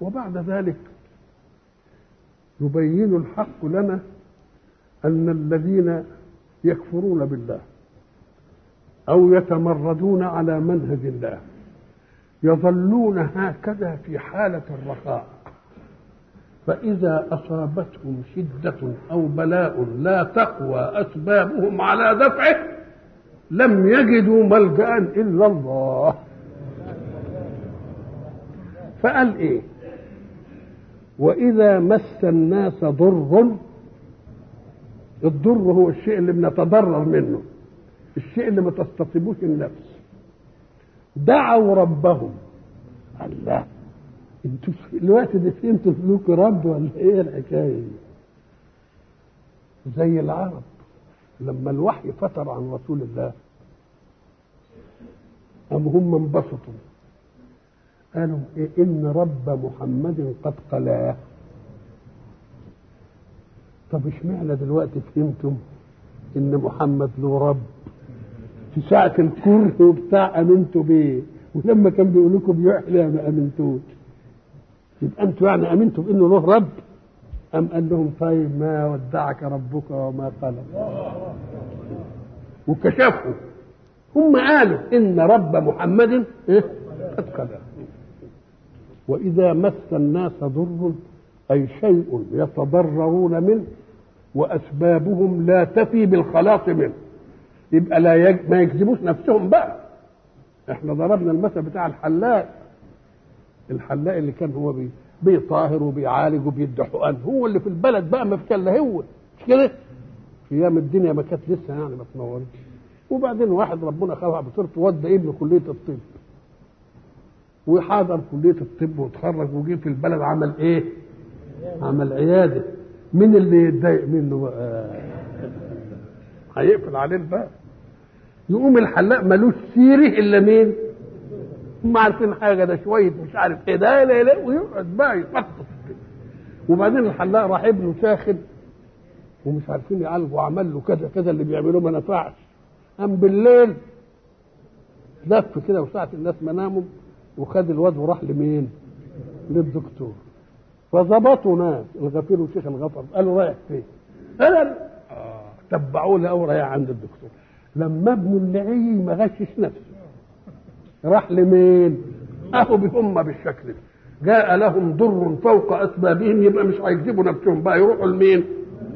وبعد ذلك يبين الحق لنا أن الذين يكفرون بالله أو يتمردون على منهج الله يظلون هكذا في حالة الرخاء فإذا أصابتهم شدة أو بلاء لا تقوى أسبابهم على دفعه لم يجدوا ملجأ إلا الله فقال إيه وإذا مس الناس ضر الضر هو الشيء اللي بنتضرر منه الشيء اللي ما تستطيبوش النفس دعوا ربهم الله انتوا في الوقت ده فهمتوا سلوك رب ولا ايه الحكايه دي؟ زي العرب لما الوحي فتر عن رسول الله أم هم انبسطوا قالوا إيه إن رب محمد قد قلاه طب اشمعنى دلوقتي فهمتم إن محمد له رب في ساعة الكره وبتاع أمنتوا بيه ولما كان بيقول لكم بيحلى ما أمنتوش يبقى أنتوا يعني أمنتوا بإنه له رب أم قال لهم طيب ما ودعك ربك وما قلق وكشفوا هم قالوا إن رب محمد إيه؟ قد قلق وإذا مس الناس ضر أي شيء يتضررون منه وأسبابهم لا تفي بالخلاص منه يبقى لا يج... ما يكذبوش نفسهم بقى احنا ضربنا المثل بتاع الحلاق الحلاق اللي كان هو بي... بيطاهر وبيعالج وبيدي حقن هو اللي في البلد بقى ما فيش الا هو مش كده في ايام الدنيا ما كانت لسه يعني ما تنورتش وبعدين واحد ربنا خلق بصيرته ودى ابنه كليه الطب وحاضر كليه الطب وتخرج وجي في البلد عمل ايه؟ عمل عياده مين اللي يتضايق منه بقى؟ هيقفل عليه الباب يقوم الحلاق ملوش سيره الا مين؟ هم عارفين حاجه ده شويه مش عارف ايه ده لا لا ويقعد بقى يفطس وبعدين الحلاق راح ابنه ساخن ومش عارفين يعالجوا وعمل له كذا كذا اللي بيعملوه ما نفعش قام بالليل لف كده وساعة الناس ما ناموا وخد الواد وراح لمين؟ للدكتور فظبطوا ناس الغفير وشيخ الغفر قالوا رايح فين؟ قال آه. تبعوه لقوا رايح عند الدكتور لما ابنه اللعي ما غشش نفسه راح لمين؟ اهو هم بالشكل ده جاء لهم ضر فوق اسبابهم يبقى مش هيكذبوا نفسهم بقى يروحوا لمين؟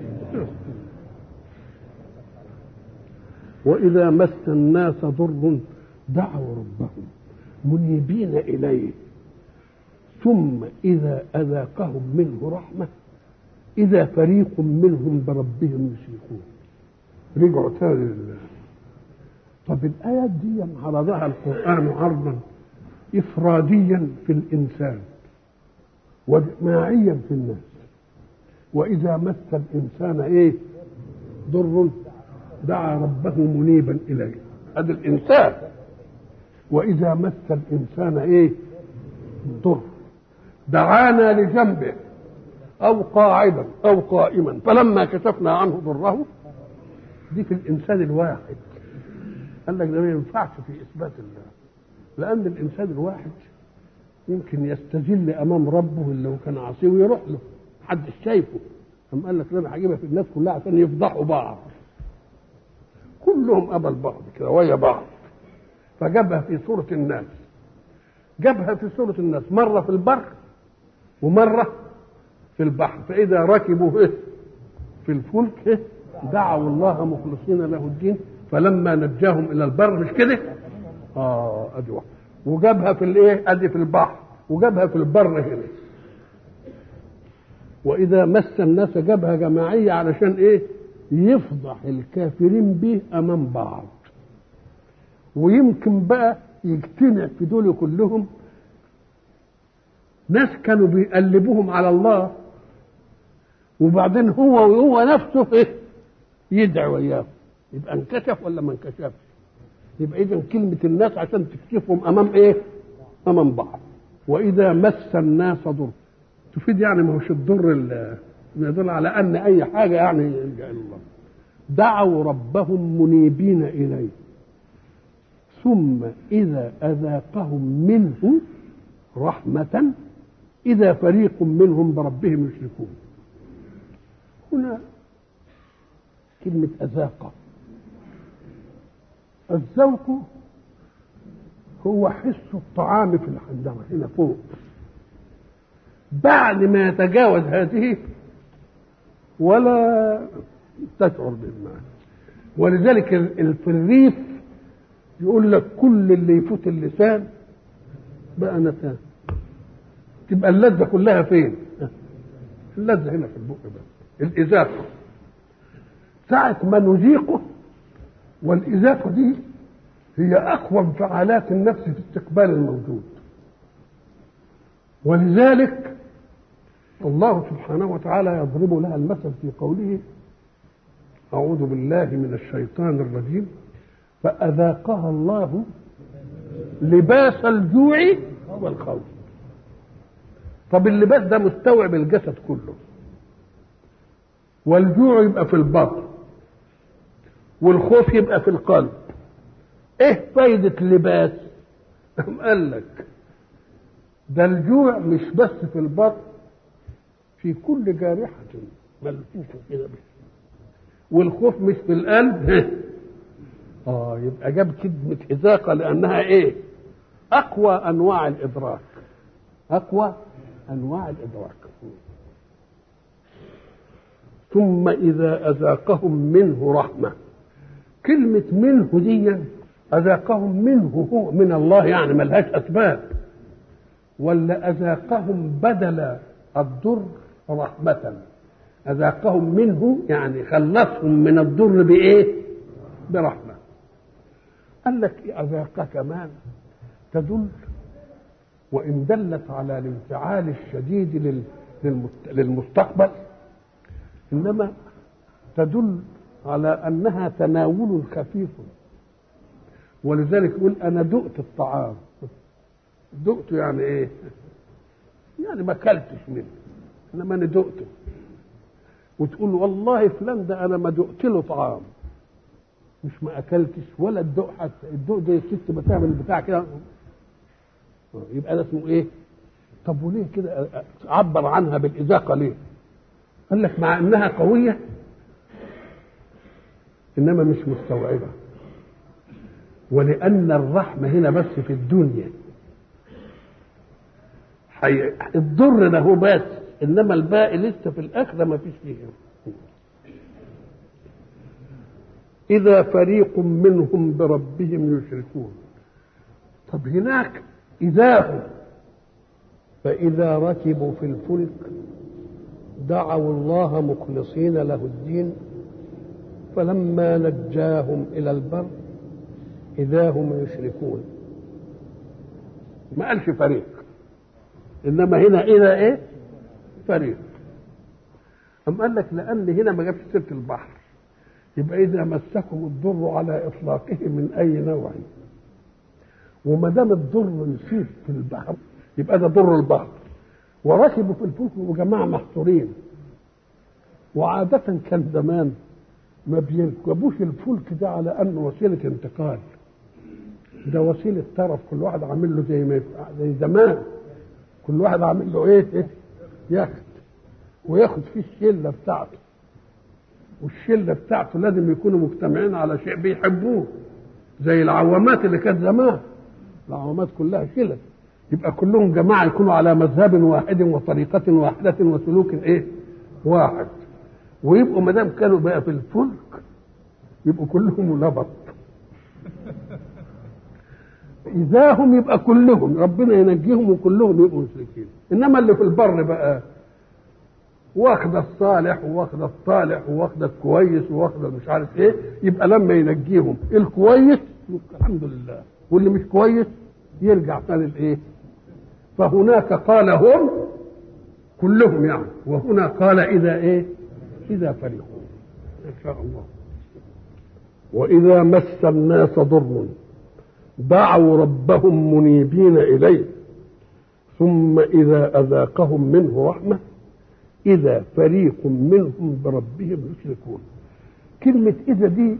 واذا مس الناس ضر دعوا ربهم منيبين اليه ثم اذا اذاقهم منه رحمه اذا فريق منهم بربهم يشركون رجعوا تاني لله طب الآيات دي عرضها القرآن عرضا إفراديا في الإنسان وجماعيا في الناس وإذا مس الإنسان إيه ضر دعا ربه منيبا إليه هذا الإنسان وإذا مس الإنسان إيه ضر دعانا لجنبه أو قاعدا أو قائما فلما كشفنا عنه ضره دي في الإنسان الواحد قال لك ده ما ينفعش في اثبات الله لان الانسان الواحد يمكن يستذل امام ربه اللي هو كان عاصيه ويروح له محدش شايفه قام قال لك انا هجيبها في الناس كلها عشان يفضحوا بعض كلهم قبل بعض كده ويا بعض فجابها في صورة الناس جابها في صورة الناس مرة في البر ومرة في البحر فإذا ركبوا إيه في الفلك إيه دعوا الله مخلصين له الدين فلما نجاهم الى البر مش كده اه ادي واحد وجابها في الايه ادي في البحر وجابها في البر هنا واذا مس الناس جابها جماعيه علشان ايه يفضح الكافرين به امام بعض ويمكن بقى يجتمع في دول كلهم ناس كانوا بيقلبوهم على الله وبعدين هو وهو نفسه ايه يدعي وياهم يبقى انكشف ولا ما انكشفش يبقى اذا كلمه الناس عشان تكشفهم امام ايه امام بعض واذا مس الناس ضر تفيد يعني ما هوش الضر يدل على ان اي حاجه يعني يلجا الى الله دعوا ربهم منيبين اليه ثم اذا اذاقهم منه رحمه إذا فريق منهم بربهم يشركون هنا كلمة أذاق الذوق هو حس الطعام في الحنجرة هنا فوق بعد ما يتجاوز هذه ولا تشعر بالمعنى ولذلك في الريف يقول لك كل اللي يفوت اللسان بقى نتان تبقى اللذة كلها فين؟ اللذة هنا في البق بس الإزاقة ساعة ما نذيقه والإزاقة دي هي أقوى انفعالات النفس في استقبال الموجود ولذلك الله سبحانه وتعالى يضرب لها المثل في قوله أعوذ بالله من الشيطان الرجيم فأذاقها الله لباس الجوع والخوف طب اللباس ده مستوعب الجسد كله والجوع يبقى في البطن والخوف يبقى في القلب ايه فايدة اللباس قال لك ده الجوع مش بس في البطن في كل جارحة ملفوفة كده بس والخوف مش في القلب اه يبقى جاب كلمة إذاقة لأنها إيه؟ أقوى أنواع الإدراك أقوى أنواع الإدراك ثم إذا أذاقهم منه رحمة كلمة منه دي أذاقهم منه هو من الله يعني ملهاش أسباب ولا أذاقهم بدل الضر رحمة أذاقهم منه يعني خلصهم من الضر بإيه؟ برحمة قال لك أذاق كمان تدل وإن دلت على الانفعال الشديد للمستقبل إنما تدل على أنها تناول خفيف ولذلك يقول أنا دقت الطعام دقته يعني إيه؟ يعني ما أكلتش منه إنما أنا دقته وتقول والله فلان ده أنا ما دقت له طعام مش ما اكلتش ولا الدوق حتى الدوق ده الست بتعمل البتاع كده يبقى ده اسمه ايه؟ طب وليه كده عبر عنها بالاذاقه ليه؟ قال لك مع انها قويه انما مش مستوعبه ولان الرحمه هنا بس في الدنيا حي... الضر ده هو بس انما الباقي لسه في الاخره ما فيش فيه إذا فريق منهم بربهم يشركون طب هناك إذا هم فإذا ركبوا في الفلك دعوا الله مخلصين له الدين فلما نجاهم إلى البر إذا هم يشركون ما قالش فريق إنما هنا إذا إيه فريق أم قال لك لأن هنا ما جابش سيرة البحر يبقى إذا مسكم الضر على إطلاقه من أي نوع وما دام الضر نسيب في البحر يبقى ده ضر البحر وركبوا في الفلك وجماعة محصورين وعادة كان زمان ما بيركبوش الفلك ده على أنه وسيلة انتقال ده وسيلة ترف كل واحد عامل له زي ما زي زمان كل واحد عامل له ايه, إيه؟ يخت وياخد فيه الشلة بتاعته والشله بتاعته لازم يكونوا مجتمعين على شيء بيحبوه زي العوامات اللي كانت زمان العوامات كلها شله يبقى كلهم جماعه يكونوا على مذهب واحد وطريقه واحده وسلوك ايه واحد ويبقوا ما دام كانوا بقى في الفلك يبقوا كلهم نبط اذا هم يبقى كلهم ربنا ينجيهم وكلهم يبقوا مشركين انما اللي في البر بقى واخد الصالح واخد الطالح واخد الكويس واخد مش عارف ايه يبقى لما ينجيهم الكويس الحمد لله واللي مش كويس يرجع تاني لايه فهناك قال هم كلهم يعني وهنا قال اذا ايه اذا فرحوا ان شاء الله واذا مس الناس ضر دعوا ربهم منيبين اليه ثم اذا اذاقهم منه رحمه إذا فريق منهم بربهم يشركون كلمة إذا دي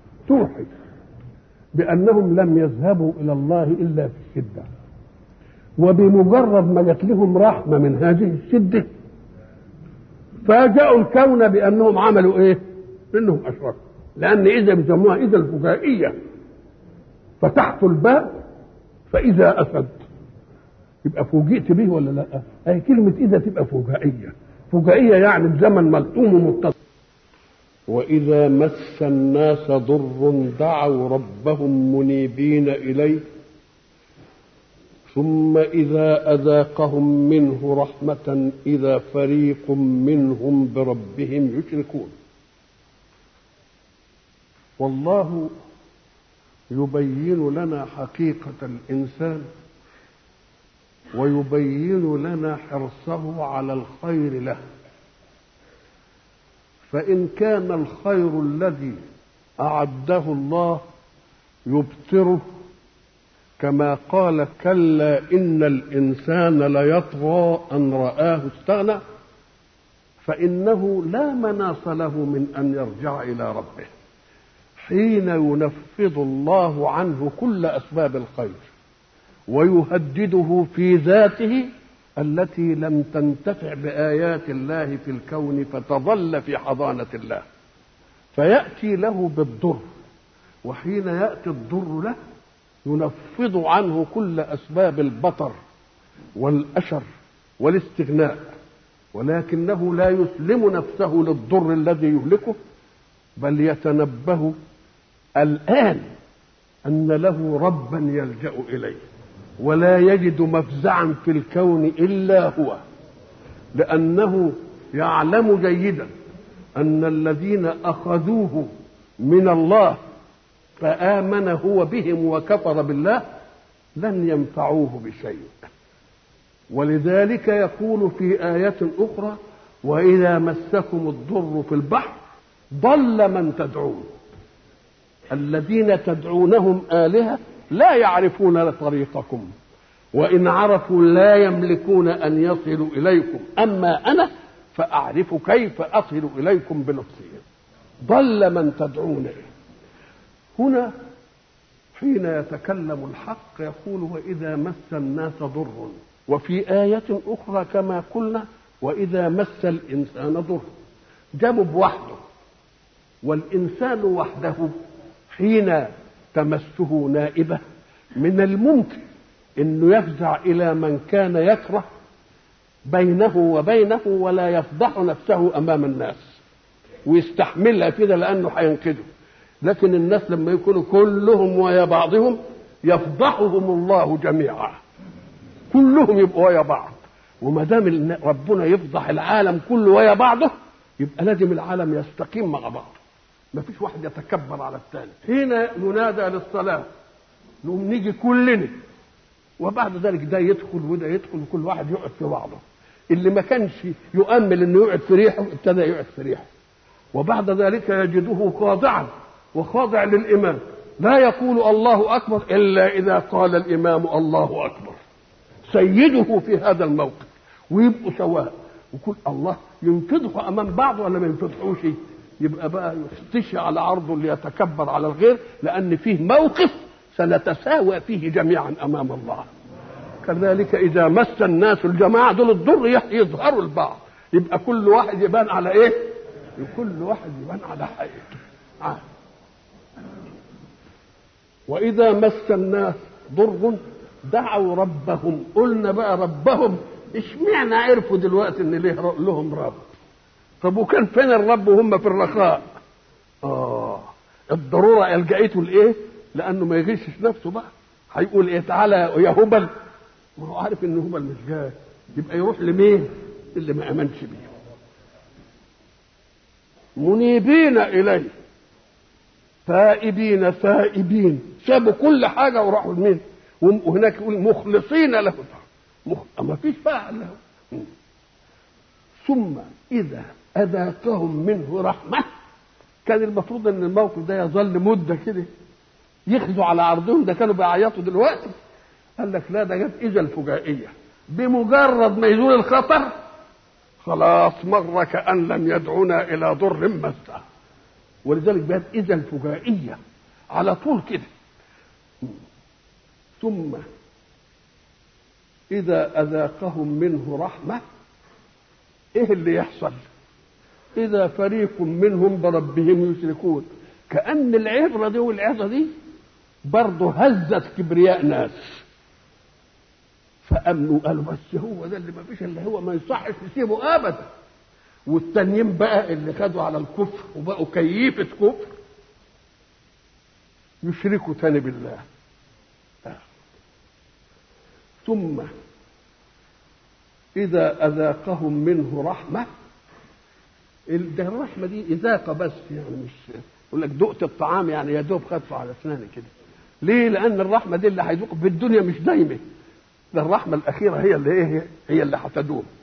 توحي بأنهم لم يذهبوا إلى الله إلا في الشدة وبمجرد ما جات لهم رحمه من هذه الشده فاجأوا الكون بانهم عملوا ايه؟ انهم اشركوا لان اذا بيسموها اذا الفجائيه فتحت الباب فاذا اسد يبقى فوجئت به ولا لا؟ اي كلمه اذا تبقى فجائيه فجائيه يعني بزمن ملطوم ومتصل وإذا مس الناس ضر دعوا ربهم منيبين إليه ثم إذا أذاقهم منه رحمة إذا فريق منهم بربهم يشركون والله يبين لنا حقيقة الإنسان ويبين لنا حرصه على الخير له فإن كان الخير الذي أعده الله يبطره كما قال كلا إن الإنسان ليطغى أن رآه استغنى فإنه لا مناص له من أن يرجع إلى ربه حين ينفض الله عنه كل أسباب الخير ويهدده في ذاته التي لم تنتفع بآيات الله في الكون فتظل في حضانة الله فيأتي له بالضر وحين يأتي الضر له ينفض عنه كل أسباب البطر والأشر والاستغناء ولكنه لا يسلم نفسه للضر الذي يهلكه بل يتنبه الآن أن له ربا يلجأ إليه ولا يجد مفزعا في الكون الا هو لانه يعلم جيدا ان الذين اخذوه من الله فامن هو بهم وكفر بالله لن ينفعوه بشيء ولذلك يقول في ايه اخرى واذا مسكم الضر في البحر ضل من تدعون الذين تدعونهم الهه لا يعرفون طريقكم وإن عرفوا لا يملكون أن يصلوا إليكم أما أنا فأعرف كيف أصل إليكم بلطفي ضل من تدعون هنا حين يتكلم الحق يقول وإذا مس الناس ضر وفي آية أخرى كما قلنا وإذا مس الإنسان ضر جابوا بوحده والإنسان وحده حين تمسه نائبة من الممكن انه يفزع الى من كان يكره بينه وبينه ولا يفضح نفسه امام الناس ويستحملها كده لانه هينقذه لكن الناس لما يكونوا كلهم ويا بعضهم يفضحهم الله جميعا كلهم يبقوا ويا بعض وما دام ربنا يفضح العالم كله ويا بعضه يبقى لازم العالم يستقيم مع بعضه ما فيش واحد يتكبر على الثاني حين ينادى للصلاة نقوم نيجي كلنا وبعد ذلك ده يدخل وده يدخل وكل واحد يقعد في بعضه اللي ما كانش يؤمل انه يقعد في ريحه ابتدى يقعد في ريحه وبعد ذلك يجده خاضعا وخاضع للامام لا يقول الله اكبر الا اذا قال الامام الله اكبر سيده في هذا الموقف ويبقوا سواء وكل الله ينفضح امام بعض ولا ما ينفضحوش يبقى بقى يختشي على عرضه اللي يتكبر على الغير لان فيه موقف سنتساوى فيه جميعا امام الله كذلك اذا مس الناس الجماعه دول الضر يظهروا البعض يبقى كل واحد يبان على ايه كل واحد يبان على حقيقته عاد. واذا مس الناس ضر دعوا ربهم قلنا بقى ربهم اشمعنى عرفوا دلوقتي ان ليه لهم رب طب وكان فين الرب وهم في الرخاء اه الضروره الجأته لايه لانه ما يغشش نفسه بقى هيقول ايه تعالى يا هبل ما هو عارف ان هبل مش جاي يبقى يروح لمين اللي ما امنش بيه منيبين اليه تائبين ثائبين سابوا كل حاجه وراحوا لمين وهناك يقول مخلصين له مخ... ما فيش بقى له ثم اذا اذاقهم منه رحمه كان المفروض ان الموقف ده يظل مده كده يخزوا على عرضهم ده كانوا بيعيطوا دلوقتي قال لك لا ده جت اذا الفجائيه بمجرد ما يزول الخطر خلاص مر كأن لم يدعونا إلى ضر مسه ولذلك بقت إذا الفجائية على طول كده ثم إذا أذاقهم منه رحمة إيه اللي يحصل إذا فريق منهم بربهم يشركون كأن العبرة دي والعظة دي برضه هزت كبرياء ناس فأمنوا قالوا بس هو ده اللي ما فيش اللي هو ما يصحش نسيبه أبدا والتانيين بقى اللي خدوا على الكفر وبقوا كيفة كفر يشركوا تاني بالله ثم إذا أذاقهم منه رحمة ده الرحمة دي إذاقة بس يعني مش يقول لك دقت الطعام يعني يا دوب خدته على أسناني كده ليه؟ لأن الرحمة دي اللي هيذوق في الدنيا مش دايمة ده الرحمة الأخيرة هي اللي إيه هي اللي هتدوم